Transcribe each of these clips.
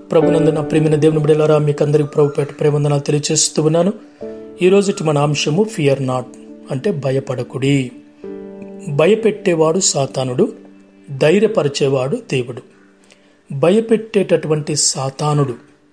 ప్రభునందున ప్రేమిన దేవుని బిడలారా మీకు అందరికి ప్రభు పేట ప్రేమందనాలు తెలియజేస్తూ ఉన్నాను ఈ రోజుటి మన అంశము ఫియర్ నాట్ అంటే భయపడకుడి భయపెట్టేవాడు సాతానుడు ధైర్యపరిచేవాడు దేవుడు భయపెట్టేటటువంటి సాతానుడు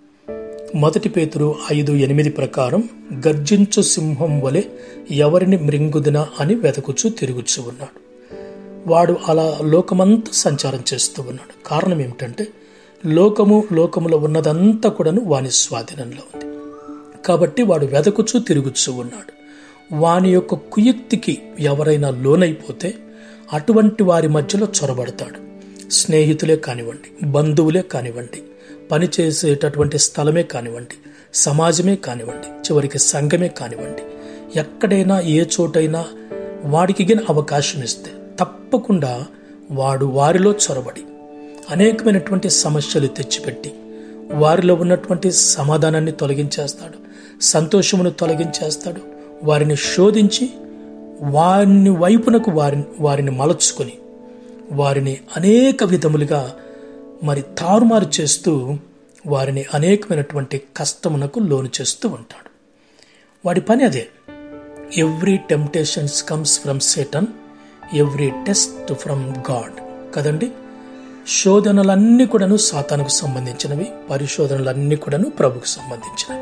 మొదటి పేతురు ఐదు ఎనిమిది ప్రకారం గర్జించు సింహం వలె ఎవరిని మృంగుదిన అని వెతకుచూ తిరుగుచూ ఉన్నాడు వాడు అలా లోకమంతా సంచారం చేస్తూ ఉన్నాడు కారణం ఏమిటంటే లోకము లోకములో ఉన్నదంతా కూడాను వాని స్వాధీనంలో ఉంది కాబట్టి వాడు వెదకుచూ తిరుగుచూ ఉన్నాడు వాని యొక్క కుయుక్తికి ఎవరైనా లోనైపోతే అటువంటి వారి మధ్యలో చొరబడతాడు స్నేహితులే కానివ్వండి బంధువులే కానివ్వండి పనిచేసేటటువంటి స్థలమే కానివ్వండి సమాజమే కానివ్వండి చివరికి సంఘమే కానివ్వండి ఎక్కడైనా ఏ చోటైనా వాడికి గిన అవకాశం ఇస్తే తప్పకుండా వాడు వారిలో చొరబడి అనేకమైనటువంటి సమస్యలు తెచ్చిపెట్టి వారిలో ఉన్నటువంటి సమాధానాన్ని తొలగించేస్తాడు సంతోషమును తొలగించేస్తాడు వారిని శోధించి వారిని వైపునకు వారిని వారిని మలచుకొని వారిని అనేక విధములుగా మరి తారుమారు చేస్తూ వారిని అనేకమైనటువంటి కష్టమునకు లోను చేస్తూ ఉంటాడు వాడి పని అదే every temptations comes from Satan every test from God కదండి శోధనలన్నీ కూడాను సాతానుకు సంబంధించినవి పరిశోధనలన్నీ కూడాను ప్రభుకు సంబంధించినవి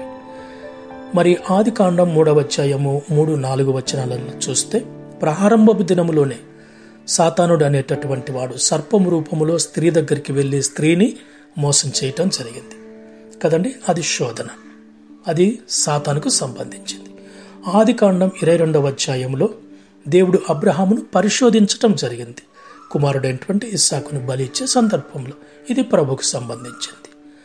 మరి ఆది కాండం మూడవ అధ్యాయము మూడు నాలుగు వచనాలను చూస్తే ప్రారంభపు దినములోనే సాతానుడు అనేటటువంటి వాడు సర్పము రూపములో స్త్రీ దగ్గరికి వెళ్ళి స్త్రీని మోసం చేయటం జరిగింది కదండి అది శోధన అది సాతానుకు సంబంధించింది ఆది కాండం ఇరవై రెండవ అధ్యాయంలో దేవుడు అబ్రహామును పరిశోధించటం జరిగింది కుమారుడైనటువంటి ఇస్సాకును బలి ఇచ్చే సందర్భంలో ఇది ప్రభుకు సంబంధించింది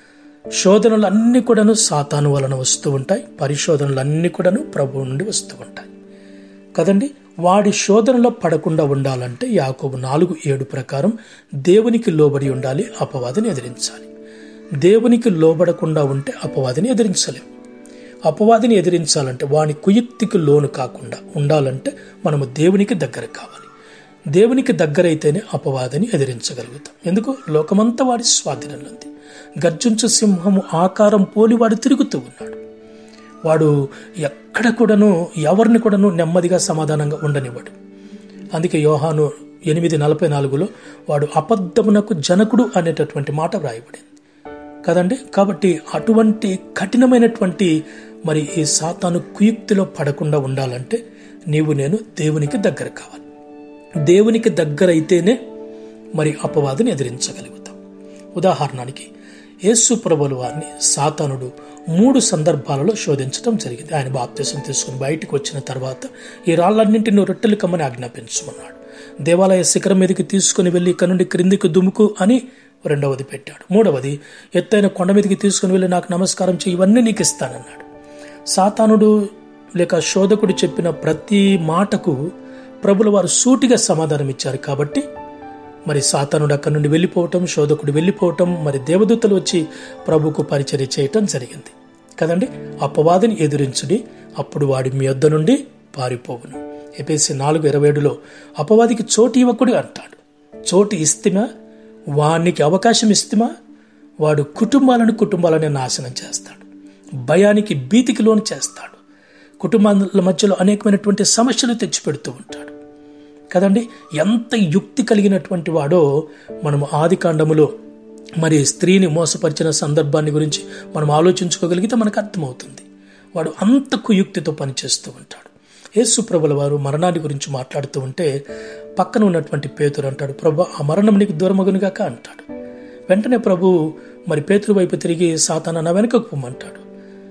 శోధనలు అన్ని కూడాను సాతాను వలన వస్తూ ఉంటాయి పరిశోధనలు అన్ని కూడాను ప్రభు నుండి వస్తూ ఉంటాయి కదండి వాడి శోధనలో పడకుండా ఉండాలంటే యాకోబు నాలుగు ఏడు ప్రకారం దేవునికి లోబడి ఉండాలి అపవాదిని ఎదిరించాలి దేవునికి లోబడకుండా ఉంటే అపవాదిని ఎదిరించలేం అపవాదిని ఎదిరించాలంటే వాని కుయుక్తికి లోను కాకుండా ఉండాలంటే మనము దేవునికి దగ్గర కావాలి దేవునికి దగ్గరైతేనే అపవాదిని ఎదిరించగలుగుతాం ఎందుకు లోకమంతా వాడి స్వాధీనంలో ఉంది గర్జించు సింహము ఆకారం పోలి వాడు తిరుగుతూ ఉన్నాడు వాడు ఎక్కడ కూడాను ఎవరిని కూడాను నెమ్మదిగా సమాధానంగా ఉండనివ్వడు అందుకే యోహాను ఎనిమిది నలభై నాలుగులో వాడు అబద్ధమునకు జనకుడు అనేటటువంటి మాట వ్రాయబడింది కదండి కాబట్టి అటువంటి కఠినమైనటువంటి మరి ఈ సాతాను కుయుక్తిలో పడకుండా ఉండాలంటే నీవు నేను దేవునికి దగ్గర కావాలి దేవునికి దగ్గర అయితేనే మరి అపవాదిని ఎదిరించగలుగుతాం ఉదాహరణకి యేసు ప్రభుల వారిని సాతానుడు మూడు సందర్భాలలో శోధించడం జరిగింది ఆయన బాప్తీసం తీసుకుని బయటికి వచ్చిన తర్వాత ఈ రాళ్ళన్నింటినీ రొట్టెలు కమ్మని ఆజ్ఞాపించుకున్నాడు దేవాలయ శిఖరం మీదకి తీసుకుని వెళ్ళి ఇక్కడ నుండి క్రిందికి దుముకు అని రెండవది పెట్టాడు మూడవది ఎత్తైన కొండ మీదకి తీసుకుని వెళ్ళి నాకు నమస్కారం చేయి ఇవన్నీ నీకు ఇస్తానన్నాడు సాతానుడు లేక శోధకుడు చెప్పిన ప్రతి మాటకు ప్రభుల వారు సూటిగా సమాధానం ఇచ్చారు కాబట్టి మరి సాతానుడు అక్కడి నుండి వెళ్ళిపోవటం శోధకుడు వెళ్ళిపోవటం మరి దేవదూతలు వచ్చి ప్రభుకు పరిచర్య చేయటం జరిగింది కదండి అపవాదిని ఎదిరించుడి అప్పుడు వాడి మీ వద్ద నుండి పారిపోవును ఎపేసి నాలుగు ఇరవై ఏడులో అపవాదికి చోటు ఇవ్వకుడు అంటాడు చోటు ఇస్తేమా వానికి అవకాశం ఇస్తేమా వాడు కుటుంబాలను కుటుంబాలని నాశనం చేస్తాడు భయానికి భీతికి లోను చేస్తాడు కుటుంబాల మధ్యలో అనేకమైనటువంటి సమస్యలు తెచ్చిపెడుతూ ఉంటాడు కదండి ఎంత యుక్తి కలిగినటువంటి వాడో మనము ఆది కాండములో మరి స్త్రీని మోసపరిచిన సందర్భాన్ని గురించి మనం ఆలోచించుకోగలిగితే మనకు అర్థమవుతుంది వాడు అంత కుయుక్తితో పనిచేస్తూ ఉంటాడు యేసు ప్రభుల వారు మరణాన్ని గురించి మాట్లాడుతూ ఉంటే పక్కన ఉన్నటువంటి పేతురు అంటాడు ప్రభు ఆ మరణం నీకు దూరమగునుగాక అంటాడు వెంటనే ప్రభు మరి పేతురు వైపు తిరిగి సాతాన నా వెనకకు పొమ్మంటాడు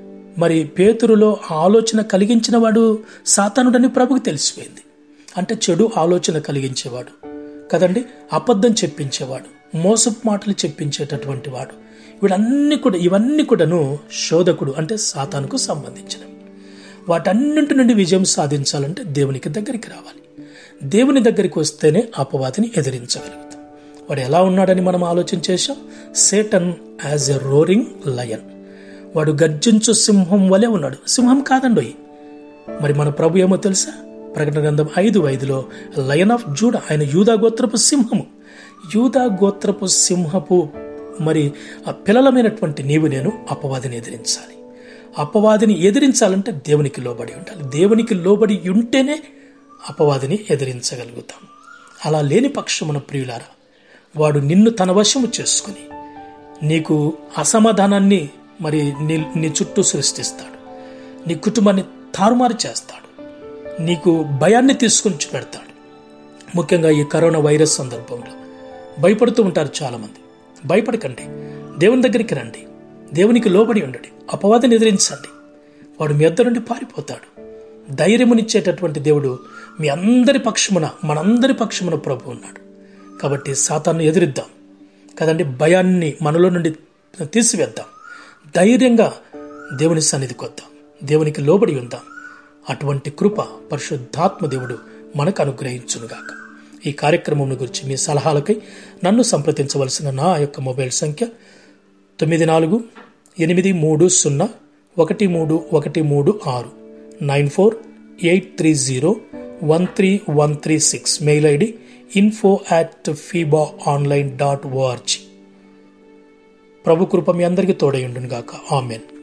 మరి పేతురులో ఆలోచన కలిగించిన వాడు సాతానుడని ప్రభుకు తెలిసిపోయింది అంటే చెడు ఆలోచన కలిగించేవాడు కదండి అబద్ధం చెప్పించేవాడు మోసపు మాటలు చెప్పించేటటువంటి వాడు వీడన్నీ కూడా ఇవన్నీ కూడాను శోధకుడు అంటే సాతానుకు సంబంధించినవి వాటన్నింటి నుండి విజయం సాధించాలంటే దేవునికి దగ్గరికి రావాలి దేవుని దగ్గరికి వస్తేనే అపవాదిని ఎదిరించగలుగుతాం వాడు ఎలా ఉన్నాడని మనం ఆలోచన చేశాం Satan as a roaring lion వాడు గర్జించు సింహం వలె ఉన్నాడు సింహం కాదండోయ్ మరి మన ప్రభు ఏమో తెలుసా ప్రకటన గ్రంథం ఐదు ఐదులో లయన్ ఆఫ్ జూడ ఆయన యూదా గోత్రపు సింహము యూదా గోత్రపు సింహపు మరి ఆ పిల్లలమైనటువంటి నీవు నేను అపవాదిని ఎదిరించాలి అపవాదిని ఎదిరించాలంటే దేవునికి లోబడి ఉండాలి దేవునికి లోబడి ఉంటేనే అపవాదిని ఎదిరించగలుగుతాం అలా లేని పక్షమున ప్రియులారా వాడు నిన్ను తన వశము చేసుకుని నీకు అసమాధానాన్ని మరి నీ నీ చుట్టూ సృష్టిస్తాడు నీ కుటుంబాన్ని తారుమారు చేస్తాడు నీకు భయాన్ని తీసుకుని పెడతాడు ముఖ్యంగా ఈ కరోనా వైరస్ సందర్భంలో భయపడుతూ ఉంటారు చాలామంది భయపడకండి దేవుని దగ్గరికి రండి దేవునికి లోబడి ఉండండి అపవాదిని ఎదిరించండి వాడు మీ అద్దరు నుండి పారిపోతాడు ధైర్యమునిచ్చేటటువంటి దేవుడు మీ అందరి పక్షమున మనందరి పక్షమున ప్రభు ఉన్నాడు కాబట్టి సాతాన్ని ఎదిరిద్దాం కదండి భయాన్ని మనలో నుండి తీసివేద్దాం ధైర్యంగా దేవుని సన్నిధికి వద్దాం దేవునికి లోబడి ఉందాం అటువంటి కృప పరిశుద్ధాత్మ దేవుడు మనకు అనుగ్రహించునుగాక ఈ కార్యక్రమం గురించి మీ సలహాలకై నన్ను సంప్రదించవలసిన నా యొక్క మొబైల్ సంఖ్య తొమ్మిది నాలుగు ఎనిమిది మూడు సున్నా ఒకటి మూడు ఒకటి మూడు ఆరు nine four eight three zero one three one three six mail ID info at FEBA online dot ORG ప్రభు కృప మీ అందరికీ తోడై ఉండును గాక ఆమెన్